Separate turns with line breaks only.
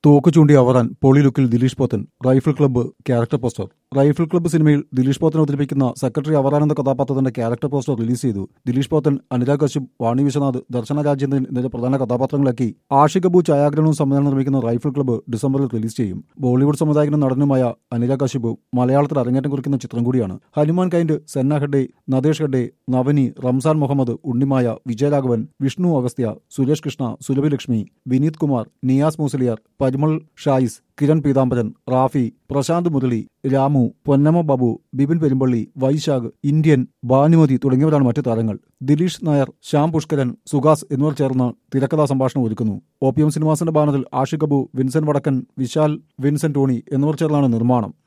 തോക്ക് ചൂണ്ടി അവറാൻ പോളി ലുക്കിൽ Dileesh Pothan rifle club character poster rifle club സിനിമയിൽ ദിലീഷ് പോത്തൻ അവതരിപ്പിക്കുന്ന സെക്രട്ടറി അവറാൻ എന്ന കഥാപാത്രത്തിന്റെ ക്യാരക്ടർ പോസ്റ്റർ റിലീസ് ചെയ്തു ദിലീഷ് പോത്തൻ അനുരാഗ് കശ്യപ് വാണി വിശ്വനാഥ് ദർശന രാജേന്ദ്രൻ എന്നിവരെ പ്രധാന കഥാപാത്രങ്ങളാക്കി ആഷിക് അബു ഛായാഗ്രഹണവും സമ്മേളനം നിർമ്മിക്കുന്ന റൈഫിൾ ക്ലബ്ബ് ഡിസംബറിൽ റിലീസ് ചെയ്യും ബോളിവുഡ് സംവിധായകനും നടനുമായ അനുരാഗ് കശ്യപ് മലയാളത്തിൽ അരങ്ങേറ്റം കുറിക്കുന്ന ചിത്രം കൂടിയാണ് ഹനുമാൻ കൈൻഡ് സെന്ന ഹെഡെ നദേഷ് ഹെഡെ നവനി റംസാൻ മുഹമ്മദ് ഉണ്ണിമായ വിജയരാഘവൻ വിഷ്ണു അഗസ്ത്യ സുരേഷ് കൃഷ്ണ സുരഭി ലക്ഷ്മി വിനീത് കുമാർ നിയാസ് മൂസലിയാർ പരിമൾ ഷായിസ് കിരൺ പീതാംബരൻ റാഫി പ്രശാന്ത് മുരളി രാമു പൊന്നമ്മ ബാബു ബിപിൻ പെരുമ്പള്ളി വൈശാഖ് ഇന്ത്യൻ ഭാനുമതി തുടങ്ങിയവരാണ് മറ്റു താരങ്ങൾ ദിലീഷ് നായർ ശ്യാം പുഷ്കരൻ സുഹാസ് എന്നിവർ ചേർന്ന് തിരക്കഥാ സംഭാഷണം ഒരുക്കുന്നു ഒ പി എം സിനിമാസിന്റെ ബാനറിൽ ആഷിഖ് അബു വിൻസെന്റ് വടക്കൻ വിശാൽ വിൻസെന്റ് ടോണി എന്നിവർ ചേർന്നാണ് നിർമ്മാണം